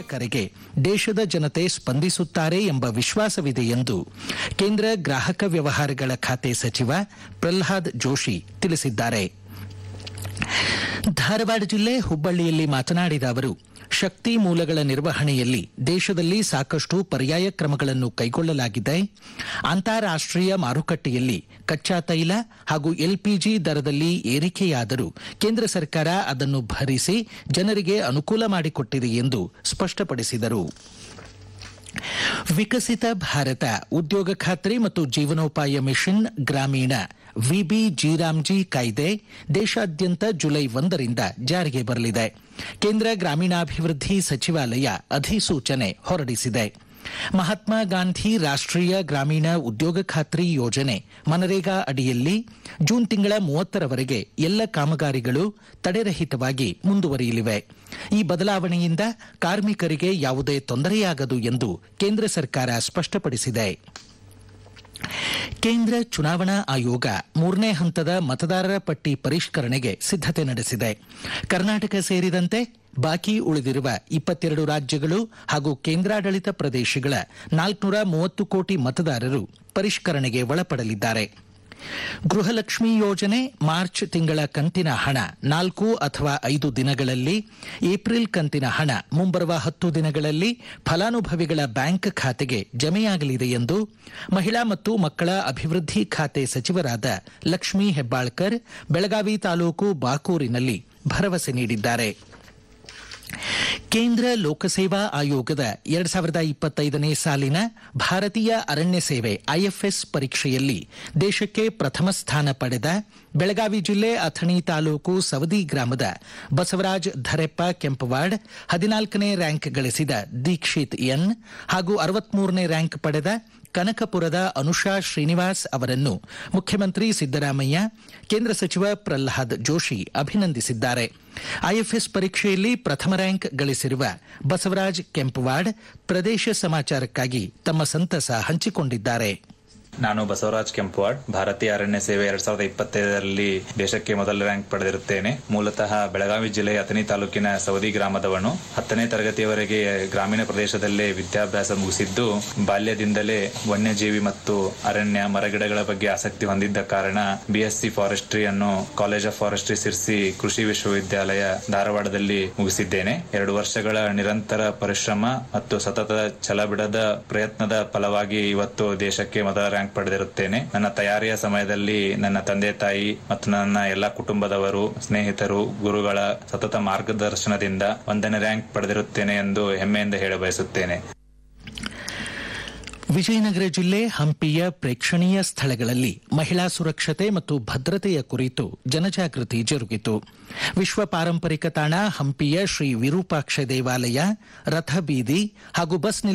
ಕರೆಗೆ ದೇಶದ ಜನತೆ ಸ್ಪಂದಿಸುತ್ತಾರೆ ಎಂಬ ವಿಶ್ವಾಸವಿದೆ ಎಂದು ಕೇಂದ್ರ ಗ್ರಾಹಕ ವ್ಯವಹಾರಗಳ ಖಾತೆ ಸಚಿವ ಪ್ರಹ್ಲಾದ್ ಜೋಶಿ ತಿಳಿಸಿದ್ದಾರೆ ಧಾರವಾಡ ಜಿಲ್ಲೆ ಹುಬ್ಬಳ್ಳಿಯಲ್ಲಿ ಮಾತನಾಡಿದ ಅವರು ಶಕ್ತಿ ಮೂಲಗಳ ನಿರ್ವಹಣೆಯಲ್ಲಿ ದೇಶದಲ್ಲಿ ಸಾಕಷ್ಟು ಪರ್ಯಾಯ ಕ್ರಮಗಳನ್ನು ಕೈಗೊಳ್ಳಲಾಗಿದೆ ಅಂತಾರಾಷ್ಟೀಯ ಮಾರುಕಟ್ಟೆಯಲ್ಲಿ ಕಚ್ಚಾ ತೈಲ ಹಾಗೂ ಎಲ್ಪಿಜಿ ದರದಲ್ಲಿ ಏರಿಕೆಯಾದರೂ ಕೇಂದ್ರ ಸರ್ಕಾರ ಅದನ್ನು ಭರಿಸಿ ಜನರಿಗೆ ಅನುಕೂಲ ಮಾಡಿಕೊಟ್ಟಿದೆ ಎಂದು ಸ್ಪಷ್ಟಪಡಿಸಿದರು ವಿಕಸಿತ ಭಾರತ ಉದ್ಯೋಗ ಖಾತ್ರಿ ಮತ್ತು ಜೀವನೋಪಾಯ ಮಿಷನ್ ಗ್ರಾಮೀಣ ವಿಬಿ ಜಿರಾಮ್ಜಿ ಕಾಯ್ದೆ ದೇಶಾದ್ಯಂತ ಜುಲೈ ಒಂದರಿಂದ ಜಾರಿಗೆ ಬರಲಿದೆ ಕೇಂದ್ರ ಗ್ರಾಮೀಣಾಭಿವೃದ್ಧಿ ಸಚಿವಾಲಯ ಅಧಿಸೂಚನೆ ಹೊರಡಿಸಿದೆ ಮಹಾತ್ಮ ಗಾಂಧಿ ರಾಷ್ಟ್ರೀಯ ಗ್ರಾಮೀಣ ಉದ್ಯೋಗ ಖಾತ್ರಿ ಯೋಜನೆ ಮನರೇಗಾ ಅಡಿಯಲ್ಲಿ ಜೂನ್ ತಿಂಗಳ ಮೂವತ್ತರವರೆಗೆ ಎಲ್ಲ ಕಾಮಗಾರಿಗಳು ತಡೆರಹಿತವಾಗಿ ಮುಂದುವರಿಯಲಿವೆ ಈ ಬದಲಾವಣೆಯಿಂದ ಕಾರ್ಮಿಕರಿಗೆ ಯಾವುದೇ ತೊಂದರೆಯಾಗದು ಎಂದು ಕೇಂದ್ರ ಸರ್ಕಾರ ಸ್ಪಷ್ಟಪಡಿಸಿದೆ ಕೇಂದ್ರ ಚುನಾವಣಾ ಆಯೋಗ ಮೂರನೇ ಹಂತದ ಮತದಾರರ ಪಟ್ಟಿ ಪರಿಷ್ಕರಣೆಗೆ ಸಿದ್ದತೆ ನಡೆಸಿದೆ ಕರ್ನಾಟಕ ಸೇರಿದಂತೆ ಬಾಕಿ ಉಳಿದಿರುವ ಇಪ್ಪತ್ತೆರಡು ರಾಜ್ಯಗಳು ಹಾಗೂ ಕೇಂದ್ರಾಡಳಿತ ಪ್ರದೇಶಗಳ ನಾಲ್ಕುನೂರ ಮೂವತ್ತು ಕೋಟಿ ಮತದಾರರು ಪರಿಷ್ಕರಣೆಗೆ ಒಳಪಡಲಿದ್ದಾರೆ ಗೃಹಲಕ್ಷ್ಮಿ ಯೋಜನೆ ಮಾರ್ಚ್ ತಿಂಗಳ ಕಂತಿನ ಹಣ ನಾಲ್ಕು ಅಥವಾ ಐದು ದಿನಗಳಲ್ಲಿ ಏಪ್ರಿಲ್ ಕಂತಿನ ಹಣ ಮುಂಬರುವ ಹತ್ತು ದಿನಗಳಲ್ಲಿ ಫಲಾನುಭವಿಗಳ ಬ್ಯಾಂಕ್ ಖಾತೆಗೆ ಜಮೆಯಾಗಲಿದೆ ಎಂದು ಮಹಿಳಾ ಮತ್ತು ಮಕ್ಕಳ ಅಭಿವೃದ್ಧಿ ಖಾತೆ ಸಚಿವರಾದ ಲಕ್ಷ್ಮೀ ಹೆಬ್ಬಾಳ್ಕರ್ ಬೆಳಗಾವಿ ತಾಲೂಕು ಬಾಕೂರಿನಲ್ಲಿ ಭರವಸೆ ನೀಡಿದ್ದಾರೆ ಕೇಂದ್ರ ಲೋಕಸೇವಾ ಆಯೋಗದ ಎರಡ್ ಸಾವಿರದ ಇಪ್ಪತ್ತೈದನೇ ಸಾಲಿನ ಭಾರತೀಯ ಅರಣ್ಯ ಸೇವೆ ಐಎಫ್ಎಸ್ ಪರೀಕ್ಷೆಯಲ್ಲಿ ದೇಶಕ್ಕೆ ಪ್ರಥಮ ಸ್ಥಾನ ಪಡೆದ ಬೆಳಗಾವಿ ಜಿಲ್ಲೆ ಅಥಣಿ ತಾಲೂಕು ಸವದಿ ಗ್ರಾಮದ ಬಸವರಾಜ್ ಧರೆಪ್ಪ ಕೆಂಪವಾಡ್ ಹದಿನಾಲ್ಕನೇ ರ್ಯಾಂಕ್ ಗಳಿಸಿದ ದೀಕ್ಷಿತ್ ಎನ್ ಹಾಗೂ ಅರವತ್ಮೂರನೇ ರ್ಯಾಂಕ್ ಪಡೆದ ಕನಕಪುರದ ಅನುಷಾ ಶ್ರೀನಿವಾಸ್ ಅವರನ್ನು ಮುಖ್ಯಮಂತ್ರಿ ಸಿದ್ದರಾಮಯ್ಯ ಕೇಂದ್ರ ಸಚಿವ ಪ್ರಹ್ಲಾದ್ ಜೋಶಿ ಅಭಿನಂದಿಸಿದ್ದಾರೆ ಐಎಫ್ಎಸ್ ಪರೀಕ್ಷೆಯಲ್ಲಿ ಪ್ರಥಮ ರ್ಯಾಂಕ್ ಗಳಿಸಿರುವ ಬಸವರಾಜ್ ಕೆಂಪವಾಡ್ ಪ್ರದೇಶ ಸಮಾಚಾರಕ್ಕಾಗಿ ತಮ್ಮ ಸಂತಸ ಹಂಚಿಕೊಂಡಿದ್ದಾರೆ ನಾನು ಬಸವರಾಜ್ ಕೆಂಪವಾಡ್ ಭಾರತೀಯ ಅರಣ್ಯ ಸೇವೆ ಎರಡ್ ಸಾವಿರದ ಇಪ್ಪತ್ತೈದರಲ್ಲಿ ದೇಶಕ್ಕೆ ಮೊದಲ ರ್ಯಾಂಕ್ ಪಡೆದಿರುತ್ತೇನೆ ಮೂಲತಃ ಬೆಳಗಾವಿ ಜಿಲ್ಲೆಯ ಅಥಣಿ ತಾಲೂಕಿನ ಸವದಿ ಗ್ರಾಮದವನು ಹತ್ತನೇ ತರಗತಿಯವರೆಗೆ ಗ್ರಾಮೀಣ ಪ್ರದೇಶದಲ್ಲೇ ವಿದ್ಯಾಭ್ಯಾಸ ಮುಗಿಸಿದ್ದು ಬಾಲ್ಯದಿಂದಲೇ ವನ್ಯಜೀವಿ ಮತ್ತು ಅರಣ್ಯ ಮರಗಿಡಗಳ ಬಗ್ಗೆ ಆಸಕ್ತಿ ಹೊಂದಿದ್ದ ಕಾರಣ ಬಿಎಸ್ಸಿ ಫಾರೆಸ್ಟ್ರಿ ಅನ್ನು ಕಾಲೇಜ್ ಆಫ್ ಫಾರೆಸ್ಟ್ರಿ ಸಿರ್ಸಿ ಕೃಷಿ ವಿಶ್ವವಿದ್ಯಾಲಯ ಧಾರವಾಡದಲ್ಲಿ ಮುಗಿಸಿದ್ದೇನೆ ಎರಡು ವರ್ಷಗಳ ನಿರಂತರ ಪರಿಶ್ರಮ ಮತ್ತು ಸತತ ಛಲಬಿಡದ ಪ್ರಯತ್ನದ ಫಲವಾಗಿ ಇವತ್ತು ದೇಶಕ್ಕೆ ಮೊದಲ ರ್ಯಾಂಕ್ ಪಡೆದಿರುತ್ತೇನೆ ನನ್ನ ತಯಾರಿಯ ಸಮಯದಲ್ಲಿ ನನ್ನ ತಂದೆ ತಾಯಿ ಮತ್ತು ನನ್ನ ಎಲ್ಲ ಕುಟುಂಬದವರು ಸ್ನೇಹಿತರು ಗುರುಗಳ ಸತತ ಮಾರ್ಗದರ್ಶನದಿಂದ ಒಂದನೇ ರ್ಯಾಂಕ್ ಪಡೆದಿರುತ್ತೇನೆ ಎಂದು ಹೆಮ್ಮೆಯಿಂದ ಹೇಳ ಬಯಸುತ್ತೇನೆ ವಿಜಯನಗರ ಜಿಲ್ಲೆ ಹಂಪಿಯ ಪ್ರೇಕ್ಷಣೀಯ ಸ್ಥಳಗಳಲ್ಲಿ ಮಹಿಳಾ ಸುರಕ್ಷತೆ ಮತ್ತು ಭದ್ರತೆಯ ಕುರಿತು ಜನಜಾಗೃತಿ ಜರುಗಿತು ವಿಶ್ವ ಪಾರಂಪರಿಕ ತಾಣ ಹಂಪಿಯ ಶ್ರೀ ವಿರೂಪಾಕ್ಷ ದೇವಾಲಯ ರಥಬೀದಿ ಹಾಗೂ ಬಸ್